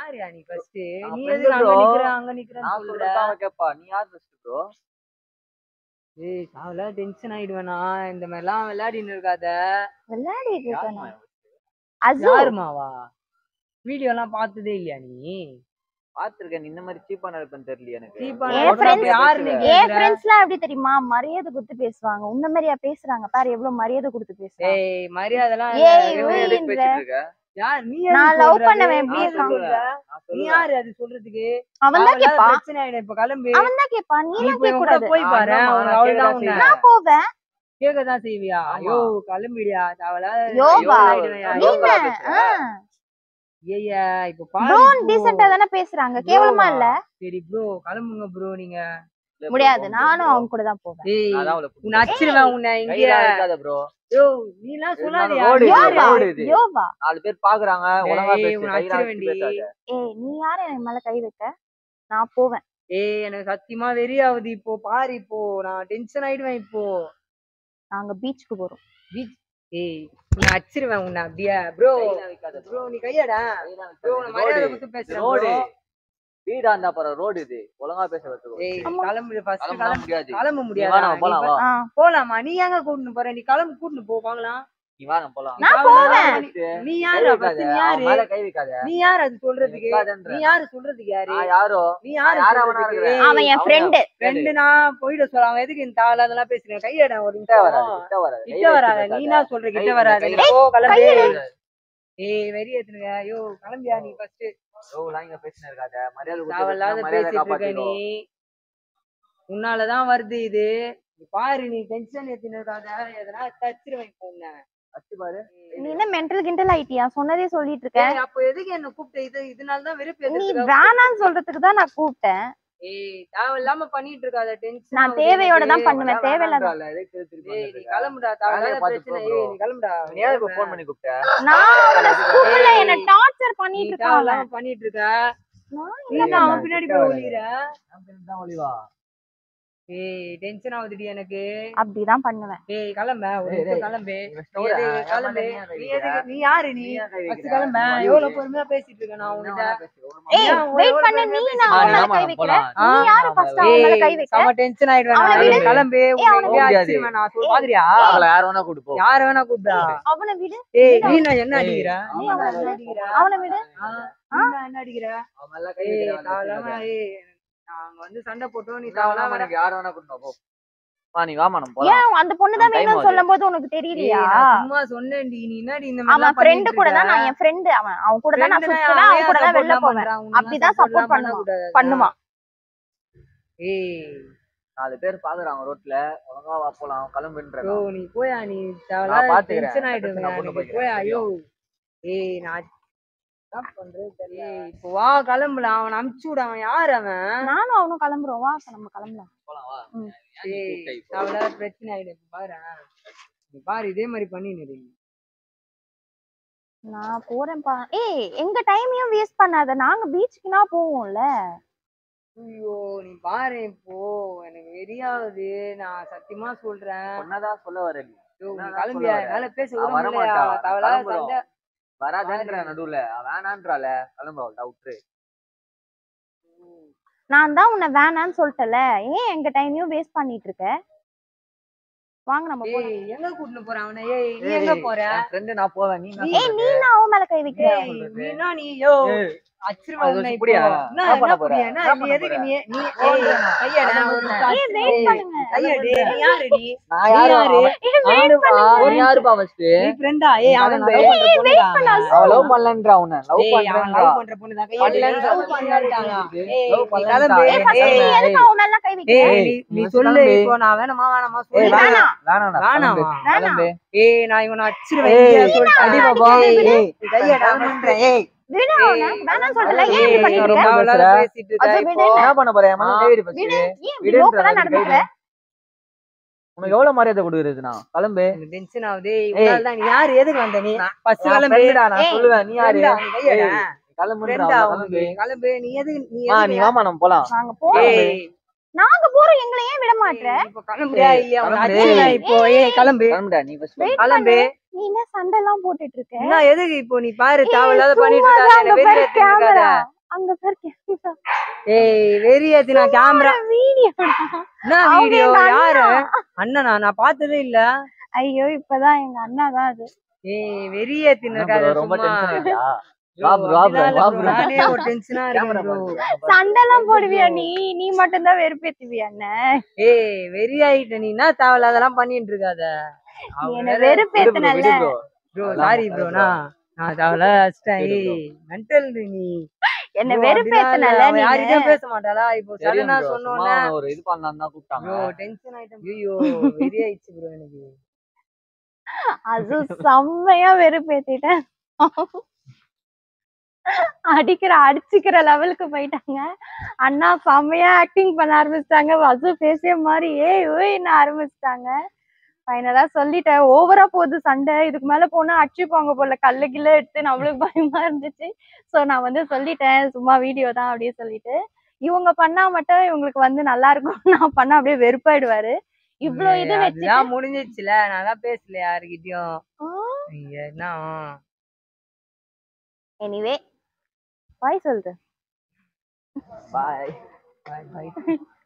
யாருயா நீ ஃபர்ஸ்ட் நான் நீ friend எதுக்கு அங்க bro. நிக்கிற அங்க நிக்கிறன்னு நான் சொல்ற சொல்றதா அவ கேப்பா நீ யார் ஃபர்ஸ்ட் ப்ரோ ஏய் சாவல டென்ஷன் ஆயிடுவேனா இந்த மாதிரி எல்லாம் விளையாடின்னு இருக்காத விளையாடிட்டு இருக்கேன் யாரும்மா அசு யாருமாவா வீடியோ எல்லாம் பார்த்ததே இல்லையா நீ பாத்துருக்கேன் நீ இந்த மாதிரி சீப்பா நடப்பேன்னு தெரியல எனக்கு சீப்பா என் உடனே friends- அப்படியே யாரு பேசுவ. நீ? என் கேக்குற? ஃப்ரெண்ட்ஸ் எல்லாம் எப்படி தெரியுமா மரியாதை கொடுத்து பேசுவாங்க உன்ன மாதிரியா பேசுறாங்க பாரு எவ்வளவு மரியாதை கொடுத்து பேசுறாங்க ஏய் மரியாதைலாம் ஏய், இல்ல. உய். இவன் எதுக்கு இந்த- பேசிட்டு இருக்க யார் நீ நான் எதுக்கு love சொல்றது? பண்ணவன் எப்படி நான் இருக்கான்? சொல்றேன். நான் நீ சொல்லுவேன். யாரு அது சொல்றதுக்கு அவன் தான் தேவையில்லாத கேட்பான் பிரச்சனை ஆயிடும் இப்ப கிளம்பு அவன் தான் கேட்பான் நீ நீ எல்லாம் போய் கேட்க உன் கூட கூடாது போய் ஆ, பாரு ஆமா, அவனுக்கு நான் அவ்வளவுதான் கேட்கதான் உன்னை நான் போவேன் கேட்கதான் செய்வியா ஆமா. ஐயோ கிளம்பிடியா தேவையில்லாத யோவா. ஆயிடுவேன்யா. நீ யோகா என்ன? பேசுற. ஆ. ஏய்யா இப்ப பாரு ப்ரோன் bro. டீசெண்டா தானே பேசுறாங்க கேவலமா இல்ல சரி ப்ரோ கிளம்புங்க ப்ரோ நீங்க இல்ல bro, முடியாது போக நானும் முடியாது அவங்க கூட தான் போவேன் ஏய் நான் தான் அவளை உன்னை அடிச்சிருவேன் உன்னை இங்க கையெல்லாம் வைக்காத ப்ரோ யோ நீ எல்லாம் சொல்லாதயா ரோடு நீ இது, யாரு? ரோடு இது. யோவா நாலு பேர் பாக்குறாங்க ஒழுங்கா ஏய், பேசு உன்னை கையெல்லாம் அடிச்சிட வச்சு வேண்டி. பேசாத ஏய் நீ யாரு என் மேல கை வைக்க நான் போவேன் ஏய் எனக்கு சத்தியமா வெறி ஆகுது இப்போ பாரு இப்போ நான் டென்ஷன் ஆயிடுவேன் இப்போ நாங்க பீச்சுக்கு போறோம் ஏய் உன்னை அடிச்சிருவேன் உன்னை அப்படியே ப்ரோ கையெல்லாம் வைக்காத bro. ப்ரோ நீ கையாடா கையெல்லாம் ப்ரோ வைக்காத. நான் மரியாதை ரோடு கொடுத்து பேசுறேன் ரோடு bro. வீடா இருந்தா பாரு ரோடு இது ஒழுங்கா பேச கத்துக்கோ ஏய் ஆமா. கிளம்பு ஃபர்ஸ்ட் கிளம்பலாம் கிளம்பு முடியாது கிளம்ப நீ முடியாது வா நம்ம போலாம் வா ஆ போலாமா நீ எங்க கூட்டிட்டு போற நீ கிளம்பு கூட்டிட்டு போ பாக்கலாம் நீ வா நம்ம போலாம் நான் கிளம்பு. போவேன். நீ கை யாரு வைக்காத. first நீ அவன் யாரு மேல கை வைக்காத நீ யாரு அது சொல்றதுக்கு வைக்காதன்ற. நீ யாரு சொல்றதுக்கு யாரு நான் யாரோ நீ யாரு யார் அவனா சொல்றதுக்கு? இருக்கிறேன்? அவன் என் ஃப்ரெண்டு ஃப்ரெண்டு நான் போயிட சொல்ல அவன் எதுக்கு இந்த தேவையில்லாதெல்லாம் பேசுறேன் கையடா ஒரு கிட்ட வராது நிமிஷம் கிட்ட வராது கை கிட்ட வச்சு வராத பேசாத. நீ என்ன சொல்ற கிட்ட கை- வராத கை- ஓ கிளம்பு கையில- ஏய் வெறி ஏத்துனுங்க ஐயோ கிளம்பியா நீ ஃபர்ஸ்ட் ரோலாம் இங்க பேசினு இருக்காத மரியாதை கொடுத்து தேவையில்லாத பேசினா மரியாதை பேசிட்டு இருக்க காப்பாத்திக்கோ நீ உன்னாலதான் வருது இது நீ பாரு நீ டென்ஷன் ஏத்தினு இருக்காத எதனா தச்சிருவேன் இப்போ உன்னை அச்சு பாரு நீ என்ன மென்டல் கிண்டல் ஆயிட்டியா சொன்னதே சொல்லிட்டு இருக்க ஏய், அப்போ எதுக்கு என்ன கூப்பிட்ட இது இதனால தான் வெறுப்பு நீ ஏத்துறதுக்காக வேணாம்னு சொல்றதுக்கு தான் நான் கூப்பிட்டேன் ஏய் தேவையில்லாம பண்ணிட்டு இருக்காத டென்ஷன் நான் தேவையோட தான் பண்ணுவேன் தேவையில்லாத வேணாம்ன்றால, எதுக்கு திருப்பி ஏய் பண்ணிட்டு நீ இருக்க? கிளம்புடா வேலையை தேவையில்லாத பார்த்து பிரச்சனை போ bro. ஏய் நீ கிளம்புடா நீ ஏன் இப்ப phone பண்ணி கூப்பிட்ட? நான் அவன ஸ்கூல்ல என்ன டார்ச்சர் நீ பண்ணிட்டு இருக்கான் தேவையில்லாம பண்ணிட்டு இருக்க நான் நீ என்ன அவன் பின்னாடி போய் ஒளியிற நான் பின்னாடி தான் ஒளிவா. ஏய் டென்ஷன் ஆகுதுடி எனக்கு அப்படிதான் பண்ணுவேன் ஏய் கிளம்ப ஒரு ஏய், நிமிஷம் டேய். கிளம்பு நீ first நீ விட, எதுக்கு என் கிளம்பு மேல நீ ஏன் கை நீ வைக்கிற? எதுக்கு நீ யாரு நீ நீ ஏன் கை ஃபர்ஸ்ட் வைக்கிற? கிளம்ப நீ எவ்வளவு ஒளி. பொறுமையா பேசிட்டு இருக்க நான் என்ன உன்கிட்ட வேணா பேசு, ஒரு ஏய் ஏன் மாதிரி. ஒரு- வெயிட் ஒரு பண்ணு பொறுமையா நீ பேசு. நான் ஆ, அவன் நீ மேல ஆமா, கை நம்ம வைக்கிற போலாம். நீ ஆ, யாரு ஃபர்ஸ்ட் அவன் மேல கை ஏய் வைக்க செம டென்ஷன் ஆயிடுவேன் அவனை நான். விடு. கிளம்பு உன்னை அவனை எங்கேயோ விடு. அடிச்சிருவேன் நான் சொல் ஏய். பாக்குறியா அவளை யார் வேணா கூட்டு போ. யார வேணா கூப்பிடா அவனை விடு ஏய் நீ நான் என்ன ஏய், அடிக்கிற நீ அவனை என்ன விடு. அடிக்கிற அவனை விடு ஆ, நீ நான் என்ன அடிக்கிற அவன் மேல கை ஏய் வைக்கிற, அவளை தேவையில்லாம வச்சுக்காத. ஏய் நாங்க வந்து சண்டை போட்டோம் நீ நீ தேவையில்லாம தேவையில்லாம எனக்கு யார் வேணா கூட்டு போ. வா, நீ வாமா, நம்ம போலாம். ஏன் அந்த பொண்ணு தான் time வேணும்னு ஆகுது. சொல்லும் போது உனக்கு ஏய், தெரியலையா நான் சும்மா சொன்னேன்டி நீ என்னடி இந்த மாதிரி அவன் ஃப்ரெண்டு கூட தான் நான் என் ஃப்ரெண்டு அவன் அவன் கூட தான் நான் சுத்துவேன் அவன் கூட தான் வெளில போவேன் அப்படிதான் support பண்ணுவான். பண்ணுவான் ஏய் நாலு பேர் பாக்குறாங்க ரோட்ல ஒழுங்கா வா போலாம் கிளம்புன்ற ப்ரோ நீ போயா நீ நான் தேவையில்லாத பாத்துக்கிறேன். டென்ஷன் ஆயிடுங்க நான் கூட்டு நீ போய்க்கிறேன். போயா ஐயோ ஏய் நான் என்ன பண்றது தெரியல இப்போ வா கிளம்புல அவன் அமுச்சு விட அவன் யார் அவன் நானும் அவனும் கிளம்புறோம் வா அப்ப நம்ம கிளம்பலாம் போலாம் வா ம். ஏன் நீ ஏய் கூப்பிட்ட இப்போ? தேவையில்லாத பிரச்சனை ஆயிடும் இப்ப பாரு நீ பாரு இதே மாதிரி பண்ணினு நான் போறேன்ப்பா ஏய் எங்க டைமையும் வேஸ்ட் பண்ணாத நாங்க பீச்சுக்குனா போவோம்ல ஐயோ நீ பாரு இப்போ எனக்கு வெறியாகுது நான் சத்தியமா சொல்றேன் சொன்னதா சொல்ல வர நீ. ஐயோ, நீ என்னதான் கிளம்பியா சொல்ல வர? என்னால பேச அவ விட முடியலையா வரமாட்டா. தேவையில்லாத கிளம்புறோம். சண்டை வராதேன்ற பாரு. நடுவுல அவ வேணான்றால கிளம்பு அவள்கிட்ட விட்டுரு நான் தான் உன்னை வேணான்னு சொல்லிட்டல ஏன் எங்க டைமையும் வேஸ்ட் பண்ணிட்டு இருக்க வாங்க நம்ம போலாம் ஏய் எங்க கூட்டிட்டு போற அவனை ஏய் நீ எங்க போற என் friend நான் போவேன் நீ என்ன ஏய் நீ சொல்றது? நான் அவன் மேல கை வைக்கிற ஏய் சொல்றது? நீ என்ன நீ யோ ஏய், அச்சிருவா அது உன்னை வச்சு இப்போ புடியா? என்ன என்ன பண்ண என்ன போற? புடியா என்ன என்ன நீ பண்ண எதுக்கு போற? நீ நீ ஓடுறா. ஏய் கையடா அதான் ஒரு சொல்றேன். ஏய் வெயிட் பண்ணுங்க கையடி நீ யாரு நீ நான் யாரு? யாரு? அவன் யாருப்பா? அவன் யாருப்பா first? நீ ஃப்ரெண்டா ஏய் அவன் அவன் லவ் பண்ற பொண்ணுடா அவன். அவன் love பண்ணலன்றா உன்னை. love ஏய் அவன் பண்றேன்றா. லவ் பண்ற பொண்ணு தான் பண்ணலன்றா. லவ் பண்ணலன்றாங்க ஏய் Love நீ பண்ணலன்றா. கிளம்பு ஏய், ஏய் ஃபர்ஸ்ட் நீ ஏய், எதுக்கு அவன் மேல கை வைக்கிற ஏய் ஏய், நீ நீ நீ சொல்லு கிளம்பு. இப்போ நான் வேணாமா வேணாமா ஏய், சொல்லு வேணாம். வேணாம்டா, வேணாமா? கிளம்பு. வேணாம். கிளம்பு. ஏய் நான் இவனை அடிச்சிருவேன் ஏய், இங்கேயே சொல்லிட்டேன். அடி பாப்பா. ஏய், ஏய், நீ கையடா பண்றேன் ஏய் விடு அவனை வேணாம்னு சொல்லிட்டல ஏன் ஏய், இப்படி பண்ணிட்டு ரொம்ப இருக்க தேவையில்லாத பேசுற. பேசிட்டு இருக்க அது இப்போ. விடு. என்ன பண்ண போற? என் மேல ஆ. கை வை first. விடு ஏன் இப்படி விடுன்ற லோக்கலா எனக்கு நடந்துக்கிற கை வை. உனக்கு எவ்வளவு மரியாதை கொடுக்குறது நான் கிளம்பு எனக்கு டென்ஷன் ஆகுது இவனால தான் நீ யாரு எதுக்கு வந்த நீ ஃபர்ஸ்ட் நான் கிளம்பு friend டா, நான் ஏய், சொல்லுவேன் நீ யாரு ஃப்ரெண்டா, நீ கையடா ஏய், கிளம்புன்றா, ஃப்ரெண்டா அவளை உனக்கு கிளம்பு. கிளம்பு நீ எதுக்கு நீ ஆ, நீ எதுக்கு வாமா நம்ம போலாம் நாங்க போறோம் ஏய் நாங்க போறோம் எங்களை ஏன் விட மாட்ற ஏய், இப்போ கிளம்புறியா ஏய், ஐயா உன்னை கிளம்பு. அடிச்சிருவேன் இப்போ ஏய் கிளம்பு கிளம்புடா நீ first Wait கிளம்பு நீ என்ன சண்டை எல்லாம் போட்டுட்டு இருக்க என்ன எதுக்கு இப்போ நீ பாரு ஏய், தேவையில்லாத பண்ணிட்டு சும்மா இருக்காத தான் என்ன அங்க வெளியே பாரு எடுத்துட்டு இருக்காத camera. அங்க பேர் கேமரா ஏய் வெறியாத்தினா கேமரா வீடியோ என்ன அவங்க வீடியோ எங்க யாரு அண்ணனா நான் பார்த்ததே இல்ல ஐயோ இப்பதான் எங்க அண்ணா தான் அது ஏய் வெறியாத்தின என்ன இருக்காத bro, ரொம்ப சும்மா. டென்ஷன் ஆயிட்டா Bro, வா bro, வா bro, அப்படிலாம் இல்ல வா bro. bro. நானே ஒரு டென்ஷனா இருக்கேன் கேமரா bro சண்டைலாம் போடுவியா நீ நீ மட்டும் தான் வெறுப்பேத்துவியா என்ன ஏய் வெறி ஆயிட்ட நீ என்ன தேவையில்ல அதெல்லாம் பண்ணிட்டு இருக்காத நீ என்ன வெறுப்பேத்துனல ப்ரோ சாரி ப்ரோ நான் நான் தேவையில்ல அடிச்சிட்டேன் விடு ஏய் மென்டல் நீ என்ன bro, வெறுப்பேத்துனல அப்படிலாம் இல்ல. அவன் நீ யார்கிட்டயும் பேச மாட்டாளா இப்போ தெரியும் சடனா bro, சொன்னோன்னே சும்மா ஒரு இது பண்ணலாம் தான் கூப்பிட்டாங்க ப்ரோ டென்ஷன் ஆயிட்டேன் ஐயோ வெறி ஆயிடுச்சு ப்ரோ எனக்கு அது செம்மையா வெறுப்பேத்திட்டேன் அடிக்கிற அடிச்சுக்கிற லெவலுக்கு போயிட்டாங்க அண்ணா செம்மையா ஆக்டிங் பண்ண ஆரம்பிச்சிட்டாங்க வசு பேசிய மாதிரி ஏய் ஓய்னு ஆரம்பிச்சிட்டாங்க ஃபைனலா சொல்லிட்டேன் ஓவரா போகுது சண்டை இதுக்கு மேல போனா அடிச்சுப்பாங்க போல கல்லு கில்ல எடுத்து நம்மளுக்கு பயமா இருந்துச்சு சோ நான் வந்து சொல்லிட்டேன் சும்மா வீடியோ தான் அப்படியே சொல்லிட்டு இவங்க பண்ணா மட்டும் இவங்களுக்கு வந்து நல்லா இருக்கும் நான் பண்ணா அப்படியே வெறுப்பாயிடுவாரு இவ்ளோ இது ஏய், வச்சு அதெல்லாம் முடிஞ்சிச்சுல நான் தான் பேசல யாருக்கிட்டயும் நீங்க என்ன எனிவே பாய் சொல்லுது பாய் Bye, bye.